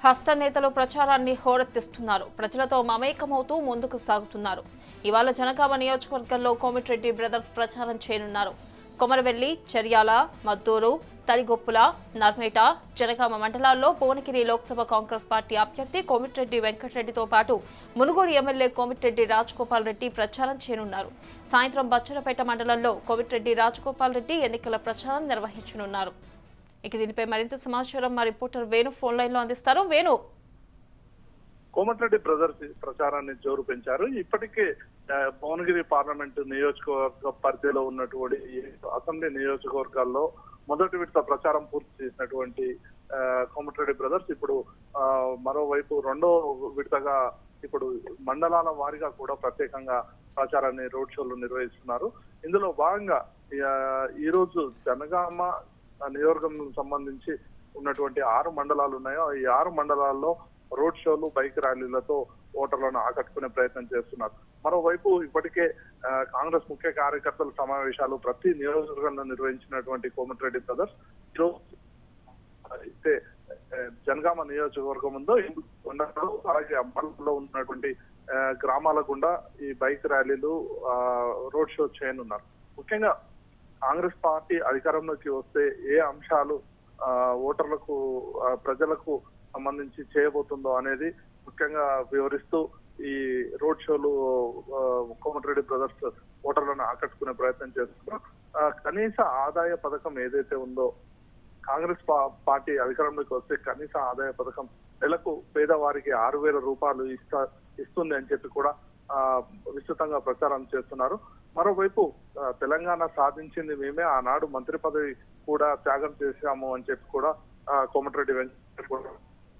హస్త నేతలు ప్రచారాన్ని హోరెత్తిస్తున్నారు ప్రజలతో మమేకమవుతూ ముందుకు సాగుతున్నారు ఇవాళ జనగామ నియోజకవర్గంలో కోమిటిరెడ్డి బ్రదర్స్ ప్రచారం చేయనున్నారు కొమరవెల్లి చర్యాల మద్దూరు తలిగొప్పుల నర్మేట జనగామ మండలాల్లో భువనగిరి లోక్సభ కాంగ్రెస్ పార్టీ అభ్యర్థి కోమిటిరెడ్డి వెంకటరెడ్డితో పాటు మునుగోడు ఎమ్మెల్యే కోమిటిరెడ్డి రాజగోపాల్ రెడ్డి ప్రచారం చేయనున్నారు సాయంత్రం బచ్చలపేట మండలంలో కోమిటిరెడ్డి రాజగోపాల్ రెడ్డి ఎన్నికల ప్రచారం నిర్వహించనున్నారు ఇక దీనిపై మరింత సమాచారం మా రిపోర్టర్ వేణు ఫోన్ లైన్ లో అందిస్తారు వేణు కోమటిరెడ్డి బ్రదర్స్ ప్రచారాన్ని జోరు పెంచారు ఇప్పటికే ఆ, భువనగిరి పార్లమెంటు నియోజకవర్గ పరిధిలో ఉన్నటువంటి ఈ అసెంబ్లీ నియోజకవర్గాల్లో మొదటి విడత ప్రచారం పూర్తి చేసినటువంటి ఆ, కోమటిరెడ్డి బ్రదర్స్ ఇప్పుడు ఆ, మరోవైపు రెండో విడతగా ఇప్పుడు మండలాల వారీగా కూడా ప్రత్యేకంగా ప్రచారాన్ని రోడ్ షోలు నిర్వహిస్తున్నారు ఇందులో భాగంగా ఆ, ఈ రోజు జనగామ నియోజకవర్గం సంబంధించి ఉన్నటువంటి ఆరు మండలాలు ఉన్నాయో ఈ ఆరు మండలాల్లో రోడ్ షోలు బైక్ ర్యాలీలతో ఓటర్లను ఆకట్టుకునే ప్రయత్నం చేస్తున్నారు మరోవైపు ఇప్పటికే ఆ, కాంగ్రెస్ ముఖ్య కార్యకర్తల సమావేశాలు ప్రతి నియోజకవర్గంలో నిర్వహించినటువంటి కోమటిరెడ్డి బ్రదర్స్ ఈరోజు అయితే ఆ, జనగామ నియోజకవర్గం ఉందో ఈ కొండలు అలాగే అంబల్లో ఉన్నటువంటి ఆ, గ్రామాల గుండా ఈ బైక్ ర్యాలీలు ఆ, రోడ్ షో చేయనున్నారు ముఖ్యంగా కాంగ్రెస్ పార్టీ అధికారంలోకి వస్తే ఏ అంశాలు ఆ, ఓటర్లకు ఆ, ప్రజలకు సంబంధించి చేయబోతుందో అనేది ముఖ్యంగా వివరిస్తూ ఈ రోడ్ షోలు ఆ, కోమటిరెడ్డి బ్రదర్స్ ఓటర్లను ఆకట్టుకునే ప్రయత్నం చేస్తున్నారు ఆ, కనీస ఆదాయ పథకం ఏదైతే ఉందో కాంగ్రెస్ పా- పార్టీ అధికారంలోకి వస్తే కనీస ఆదాయ పథకం నెలకు పేదవారికి ఆరు వేల రూపాయలు ఇస్తా ఇస్తుంది అని చెప్పి కూడా ఆ, విస్తృతంగా ప్రచారం చేస్తున్నారు మరోవైపు ఆ, తెలంగాణ సాధించింది మేమే ఆనాడు మంత్రి పదవి కూడా త్యాగం చేశాము అని చెప్పి కూడా ఆ, కోమటిరెడ్డి వెంకట కూడా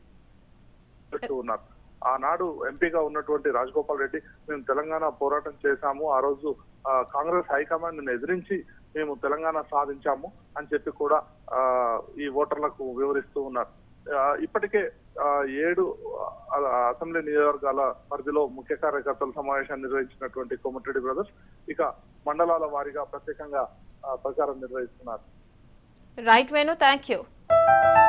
చెప్తూ ఉన్నారు ఆనాడు ఎంపీగా ఉన్నటువంటి రాజగోపాల్ రెడ్డి మేము తెలంగాణ పోరాటం చేశాము ఆ రోజు ఆ, కాంగ్రెస్ హైకమాండ్ ని ఎదిరించి మేము తెలంగాణ సాధించాము అని చెప్పి కూడా ఆ, ఈ ఓటర్లకు వివరిస్తూ ఉన్నారు ఆ, ఇప్పటికే ఆ, ఏడు ఆ, అసెంబ్లీ నియోజకవర్గాల పరిధిలో ముఖ్య కార్యకర్తల సమావేశాన్ని నిర్వహించినటువంటి కోమటిరెడ్డి బ్రదర్స్ ఇక మండలాల వారీగా ప్రత్యేకంగా ఆ, ప్రచారం నిర్వహిస్తున్నారు రైట్ వేణు థ్యాంక్ యూ